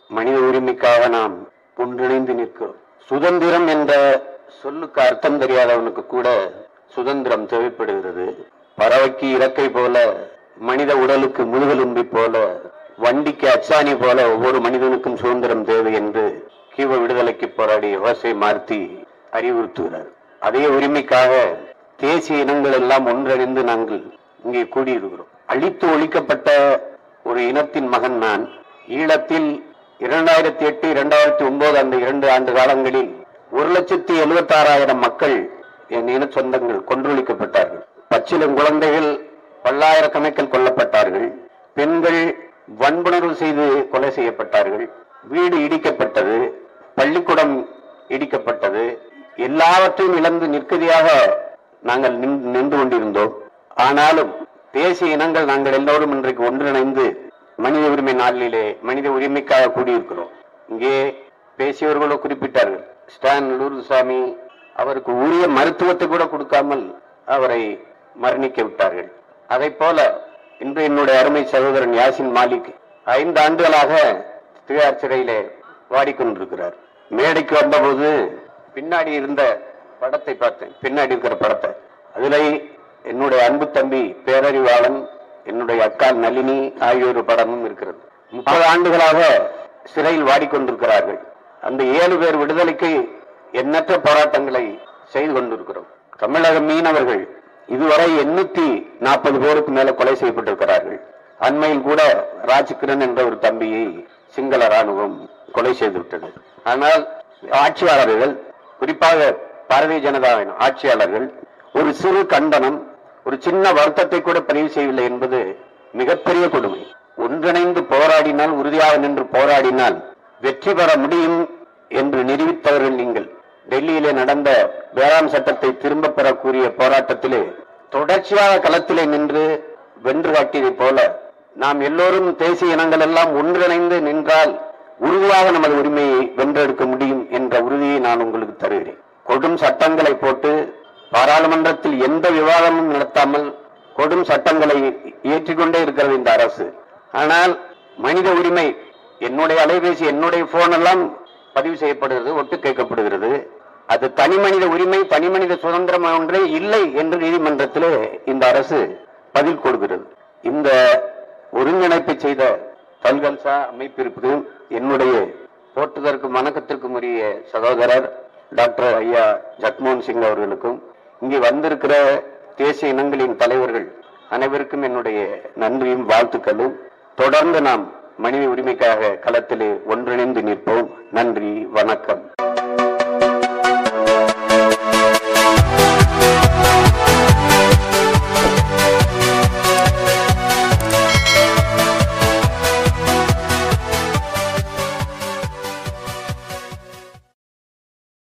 மனித உரிமைக்காக நாம் ஒன்றிணைந்து நிற்கிறோம் சுதந்திரம் என்ற சொல்லுக்கு அர்த்தம் தெரியாதவனுக்கு கூட சுதந்திரம் தேவைப்படுகிறது பறவைக்கு இறக்கை போல மனித உடலுக்கு முதுகெலும்பி போல வண்டிக்கு அச்சாணி போல ஒவ்வொரு மனிதனுக்கும் சுதந்திரம் தேவை என்று கீவ விடுதலைக்கு போராடிய யோசை மார்த்தி அறிவுறுத்துகிறார் அதே உரிமைக்காக தேசிய இனங்கள் எல்லாம் ஒன்றிணைந்து நாங்கள் இங்கே கூடியிருக்கிறோம் அழித்து ஒழிக்கப்பட்ட ஒரு இனத்தின் மகன் நான் ஈழத்தில் இரண்டாயிரத்தி எட்டு இரண்டாயிரத்தி ஒன்பது அந்த இரண்டு ஆண்டு காலங்களில் ஒரு லட்சத்தி எழுபத்தி ஆறாயிரம் மக்கள் என் இன சொந்தங்கள் கொன்றொழிக்கப்பட்டார்கள் பச்சிலம் குழந்தைகள் பல்லாயிரக்கணக்கில் கொல்லப்பட்டார்கள் பெண்கள் வன்புணர்வு செய்து கொலை செய்யப்பட்டார்கள் வீடு இடிக்கப்பட்டது பள்ளிக்கூடம் இடிக்கப்பட்டது எல்லாவற்றையும் இழந்து நிற்கதியாக நாங்கள் நின்- நின்று கொண்டிருந்தோம் ஆனாலும் தேசிய இனங்கள் நாங்கள் எல்லோரும் இன்றைக்கு ஒன்றிணைந்து மனித உரிமை நாளிலே மனித உரிமைக்காக கூடியிருக்கிறோம் இங்கே பேசியவர்களோ குறிப்பிட்டார்கள் ஸ்டான் லூர்துசாமி அவருக்கு உரிய மருத்துவத்தை கூட கொடுக்காமல் அவரை மரணிக்க விட்டார்கள் அதை போல இன்று என்னுடைய அருமை சகோதரன் யாசின் மாலிக் ஐந்து ஆண்டுகளாக திகார் சிறையிலே வாடிக்கொண்டிருக்கிறார் மேடைக்கு வந்தபோது பின்னாடி இருந்த படத்தை பார்த்தேன் பின்னாடி இருக்கிற படத்தை அதுல என்னுடைய அன்பு தம்பி பேரறிவாளன் என்னுடைய அக்கா நளினி ஆகியோர் படமும் இருக்கிறது முப்பது ஆண்டுகளாக சிறையில் வாடிக்கொண்டிருக்கிறார்கள் அந்த ஏழு பேர் விடுதலைக்கு எண்ணற்ற போராட்டங்களை செய்து கொண்டிருக்கிறோம் தமிழக மீனவர்கள் இதுவரை எண்ணூத்தி நாற்பது பேருக்கு மேல கொலை செய்யப்பட்டிருக்கிறார்கள் அண்மையில் கூட ராஜ்கிரண் என்ற ஒரு தம்பியை சிங்கள ராணுவம் கொலை செய்து விட்டது ஆனால் ஆட்சியாளர்கள் குறிப்பாக பாரதிய ஜனதாவின் ஆட்சியாளர்கள் ஒரு சிறு கண்டனம் ஒரு சின்ன வருத்தத்தை கூட பதிவு செய்யவில்லை என்பது மிகப்பெரிய கொடுமை ஒன்றிணைந்து போராடினால் உறுதியாக நின்று போராடினால் வெற்றி பெற முடியும் என்று நிரூபித்தவர்கள் நீங்கள் டெல்லியிலே நடந்த வேளாண் சட்டத்தை திரும்ப பெற கூறிய போராட்டத்திலே தொடர்ச்சியாக களத்திலே நின்று வென்று காட்டியதைப் போல நாம் எல்லோரும் தேசிய இனங்கள் எல்லாம் ஒன்றிணைந்து நின்றால் உறுதியாக நமது உரிமையை வென்றெடுக்க முடியும் என்ற உறுதியை நான் உங்களுக்கு தருகிறேன் கொடும் சட்டங்களை போட்டு பாராளுமன்றத்தில் எந்த விவாதமும் நடத்தாமல் கொடும் சட்டங்களை இயற்றிக்கொண்டே இருக்கிறது இந்த அரசு ஆனால் மனித உரிமை என்னுடைய அலைபேசி என்னுடைய போன் எல்லாம் பதிவு செய்யப்படுகிறது ஒட்டு கேட்கப்படுகிறது அது தனி மனித உரிமை தனி மனித சுதந்திரம் ஒன்றே இல்லை என்று நீதிமன்றத்திலே இந்த அரசு பதில் கொடுக்கிறது இந்த ஒருங்கிணைப்பை செய்த கல்கல்சா அமைப்பிற்கு என்னுடைய போற்றுதற்கும் வணக்கத்திற்கும் உரிய சகோதரர் டாக்டர் ஐயா ஜக்மோகன் சிங் அவர்களுக்கும் இங்கே வந்திருக்கிற தேசிய இனங்களின் தலைவர்கள் அனைவருக்கும் என்னுடைய நன்றியும் வாழ்த்துக்களும் தொடர்ந்து நாம் மனித உரிமைக்காக களத்திலே ஒன்றிணைந்து நிற்போம் நன்றி வணக்கம்